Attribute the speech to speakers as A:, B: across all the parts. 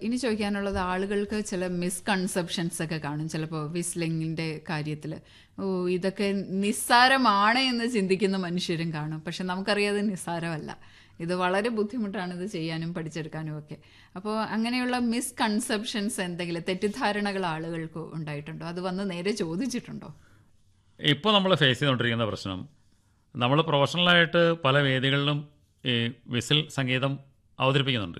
A: ഇനി ചോദിക്കാനുള്ളത് ആളുകൾക്ക് ചില മിസ്കൺസെപ്ഷൻസ് ഒക്കെ കാണും ചിലപ്പോൾ വിസ്ലിങ്ങിന്റെ കാര്യത്തിൽ ഓ ഇതൊക്കെ നിസ്സാരമാണ് എന്ന് ചിന്തിക്കുന്ന മനുഷ്യരും കാണും പക്ഷെ നമുക്കറിയാതെ നിസ്സാരമല്ല ഇത് വളരെ ബുദ്ധിമുട്ടാണ് ഇത് ചെയ്യാനും പഠിച്ചെടുക്കാനും ഒക്കെ അപ്പോൾ അങ്ങനെയുള്ള മിസ്കൺസെപ്ഷൻസ് എന്തെങ്കിലും തെറ്റിദ്ധാരണകൾ ആളുകൾക്ക് ഉണ്ടായിട്ടുണ്ടോ അത് വന്ന് നേരെ ചോദിച്ചിട്ടുണ്ടോ
B: ഇപ്പോൾ നമ്മൾ ഫേസ് ചെയ്തുകൊണ്ടിരിക്കുന്ന പ്രശ്നം നമ്മൾ പ്രൊഫഷണലായിട്ട് പല വേദികളിലും ഈ വിസിൽ സംഗീതം അവതരിപ്പിക്കുന്നുണ്ട്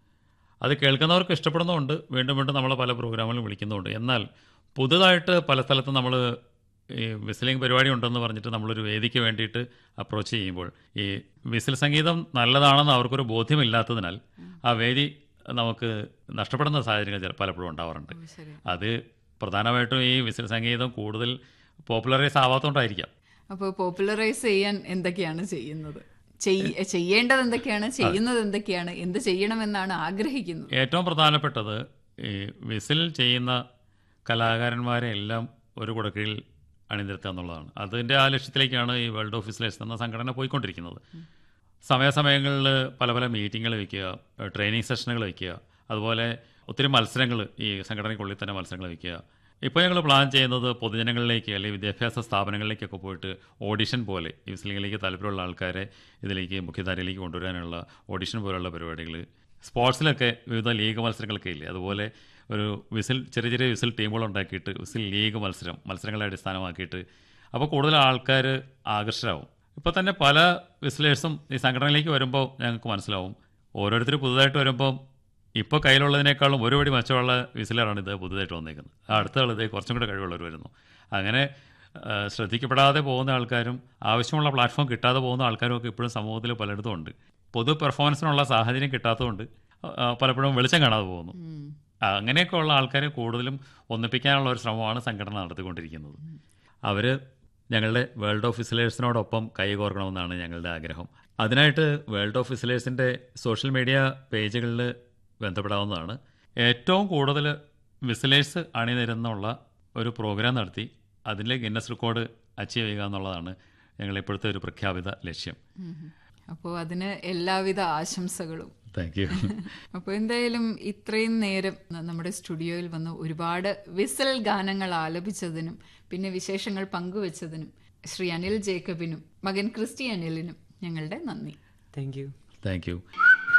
B: അത് കേൾക്കുന്നവർക്ക് ഇഷ്ടപ്പെടുന്നുമുണ്ട് വീണ്ടും വീണ്ടും നമ്മൾ പല പ്രോഗ്രാമുകളും വിളിക്കുന്നുമുണ്ട് എന്നാൽ പുതുതായിട്ട് പല സ്ഥലത്തും നമ്മൾ ഈ വിസിലിംഗ് പരിപാടി ഉണ്ടെന്ന് പറഞ്ഞിട്ട് നമ്മളൊരു വേദിക്ക് വേണ്ടിയിട്ട് അപ്രോച്ച് ചെയ്യുമ്പോൾ ഈ വിസിൽ സംഗീതം നല്ലതാണെന്ന് അവർക്കൊരു ബോധ്യമില്ലാത്തതിനാൽ ആ വേദി നമുക്ക് നഷ്ടപ്പെടുന്ന സാഹചര്യങ്ങൾ ചില പലപ്പോഴും ഉണ്ടാവാറുണ്ട്
A: ശരി
B: അത് പ്രധാനമായിട്ടും ഈ വിസിൽ സംഗീതം കൂടുതൽ പോപ്പുലറൈസ് ആവാത്തതുകൊണ്ടായിരിക്കാം
A: അപ്പോൾ പോപ്പുലറൈസ് ചെയ്യാൻ എന്തൊക്കെയാണ് ചെയ്യുന്നത് ചെയ്യ- ചെയ്യേണ്ടത് എന്തൊക്കെയാണ് ചെയ്യുന്നത് എന്തൊക്കെയാണ് എന്ത് ചെയ്യണമെന്നാണ് ആഗ്രഹിക്കുന്നത്
B: ഏറ്റവും പ്രധാനപ്പെട്ടത് ഈ വിസിൽ ചെയ്യുന്ന കലാകാരന്മാരെ എല്ലാം ഒരു കുടക്കീഴിൽ അണിനിരത്തുക എന്നുള്ളതാണ് അതിൻ്റെ ആ ലക്ഷ്യത്തിലേക്കാണ് ഈ വേൾഡ് ഓഫ് വിസിലേഴ്സ് എന്ന സംഘടന പോയിക്കൊണ്ടിരിക്കുന്നത് സമയാസമയങ്ങളിൽ പല പല മീറ്റിങ്ങുകൾ വയ്ക്കുക ട്രെയിനിങ് സെഷനുകൾ വയ്ക്കുക അതുപോലെ ഒത്തിരി മത്സരങ്ങൾ ഈ സംഘടനയ്ക്കുള്ളിൽ തന്നെ മത്സരങ്ങൾ വയ്ക്കുക ഇപ്പോൾ ഞങ്ങൾ പ്ലാൻ ചെയ്യുന്നത് പൊതുജനങ്ങളിലേക്ക് അല്ലെങ്കിൽ വിദ്യാഭ്യാസ സ്ഥാപനങ്ങളിലേക്കൊക്കെ പോയിട്ട് ഓഡിഷൻ പോലെ ഈ വിസിലിങ്ങിലേക്ക് താല്പര്യമുള്ള ആൾക്കാരെ ഇതിലേക്ക് മുഖ്യധാരയിലേക്ക് കൊണ്ടുവരാനുള്ള ഓഡിഷൻ പോലുള്ള പരിപാടികൾ സ്പോർട്സിലൊക്കെ വിവിധ ലീഗ് മത്സരങ്ങളൊക്കെ ഇല്ലേ അതുപോലെ ഒരു വിസിൽ ചെറിയ ചെറിയ വിസിൽ ടീമുകൾ ഉണ്ടാക്കിയിട്ട് വിസിൽ ലീഗ് മത്സരം മത്സരങ്ങളെ അടിസ്ഥാനമാക്കിയിട്ട് അപ്പോൾ കൂടുതൽ ആൾക്കാർ ആകർഷരാകും ഇപ്പോൾ തന്നെ പല വിസിലേഴ്സും ഈ സംഘടനയിലേക്ക് വരുമ്പോൾ ഞങ്ങൾക്ക് മനസ്സിലാവും ഓരോരുത്തർ പുതുതായിട്ട് വരുമ്പോൾ ഇപ്പോൾ കയ്യിലുള്ളതിനേക്കാളും ഒരു പടി മെച്ചമുള്ള വിസിലറാണ് ഇത് പുതുതായിട്ട് വന്നേക്കുന്നത് ആ അടുത്ത ആൾ ഇത് കുറച്ചും കൂടെ കഴിവുള്ളവർ വരുന്നു അങ്ങനെ ആ, ശ്രദ്ധിക്കപ്പെടാതെ പോകുന്ന ആൾക്കാരും ആവശ്യമുള്ള പ്ലാറ്റ്ഫോം കിട്ടാതെ പോകുന്ന ആൾക്കാരും ഒക്കെ ഇപ്പോഴും സമൂഹത്തിൽ പലയിടത്തും ഉണ്ട് പൊതു പെർഫോമൻസിനുള്ള സാഹചര്യം കിട്ടാത്തതുകൊണ്ട് ആ, പലപ്പോഴും വെളിച്ചം കാണാതെ പോകുന്നു
A: ഉം.
B: അങ്ങനെയൊക്കെ ഉള്ള ആൾക്കാരെ കൂടുതലും ഒന്നിപ്പിക്കാനുള്ള ഒരു ശ്രമമാണ് സംഘടന നടത്തിക്കൊണ്ടിരിക്കുന്നത് അവർ ഞങ്ങളുടെ വേൾഡ് ഓഫ് വിസിലേഴ്സിനോടൊപ്പം കൈകോർക്കണമെന്നാണ് ഞങ്ങളുടെ ആഗ്രഹം അതിനായിട്ട് വേൾഡ് ഓഫ് വിസിലേഴ്സിൻ്റെ സോഷ്യൽ മീഡിയ പേജുകളിൽ ബന്ധപ്പെടാവുന്നതാണ് ഏറ്റവും കൂടുതൽ വിസിലേഴ്സ് അണിനിരുന്നുള്ള ഒരു പ്രോഗ്രാം നടത്തി അതിൽ ഗിന്നസ് റെക്കോർഡ് അച്ചീവ് ചെയ്യുക എന്നുള്ളതാണ് ഞങ്ങളുടെ ഇപ്പോഴത്തെ ഒരു പ്രഖ്യാപിത ലക്ഷ്യം
A: അപ്പോൾ അതിന് എല്ലാവിധ ആശംസകളും
B: താങ്ക് യു
A: അപ്പോൾ എന്തായാലും ഇത്രയും നേരം ന- നമ്മുടെ സ്റ്റുഡിയോയിൽ വന്ന് ഒരുപാട് വിസൽ ഗാനങ്ങൾ ആലപിച്ചതിനും പിന്നെ വിശേഷങ്ങൾ പങ്കുവച്ചതിനും ശ്രീ അനിൽ ജേക്കബിനും മകൻ ക്രിസ്റ്റി അനിലിനും ഞങ്ങളുടെ നന്ദി
C: thank you
B: thank you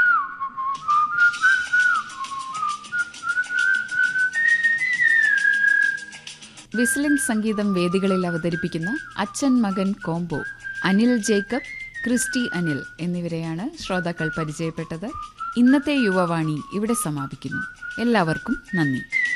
A: whistling സംഗീതം വേദികളിൽ അവതരിപ്പിക്കുന്ന അച്ഛൻ മകൻ combo Anil Jacob Christy Anil എന്നിവരെയാണ് ശ്രോതാക്കൾ പരിചയപ്പെട്ടത് ഇന്നത്തെ യുവവാണി ഇവിടെ സമാപിക്കുന്നു എല്ലാവർക്കും നന്ദി